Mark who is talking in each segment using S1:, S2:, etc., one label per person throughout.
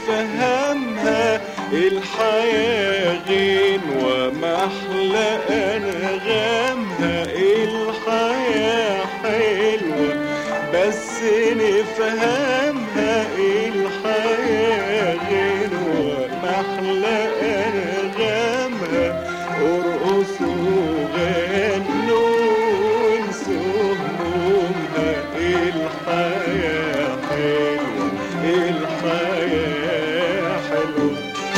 S1: نفهمها الحياة غنوة محلى أنغامها الحياة حلوة بس نفهمها الحياة غنوة محلى أنغامها ارقصوا غنوا وانسوا همومها الحياة حلوة الحياة حلوة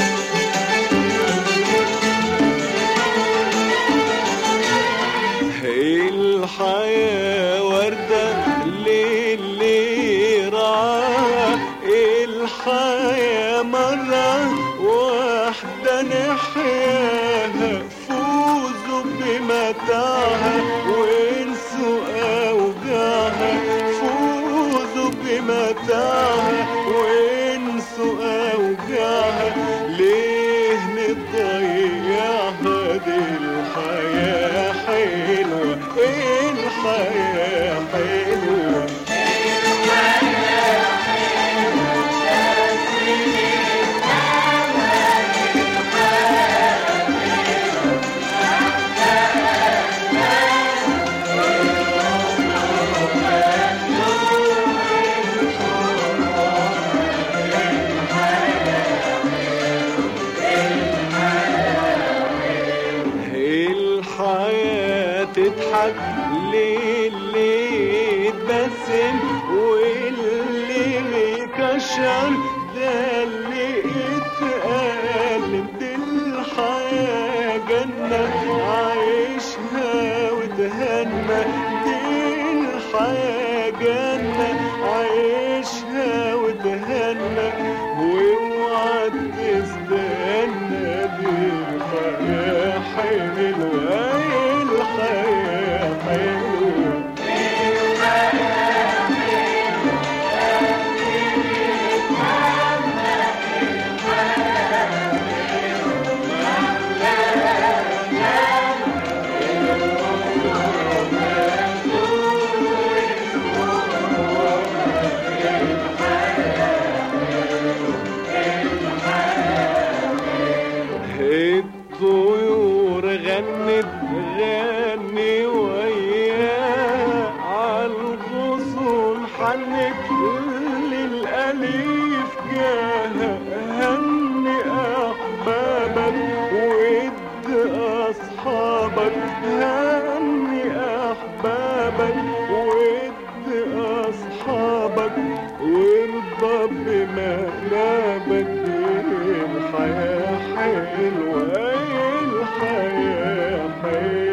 S1: الحياة وردة للي رعاها الحياة مرة واحدة نحياها فوزوا بمتاعها وانسوا أوجاعها فوزوا بمتاعها وانسوا أوجاعها ليه نضيعها دي الحياة حلوة الحياة حلوة الحياة تضحك للي اتبسم واللي كشر ده اللي اتألم دي الحياة جنة عايشها وتهنى دي الحياة جنة عايشها وتهنى واوعى تستنى دي الحياة حلوة الحياة حلوة الطيور غنت غني وياه عالغصون حنت للأليف جاه هني أحبابك ود أصحابك هني أحبابك ود أصحابك وارضى بمقلبك الحياة حلوة الحياة حلوة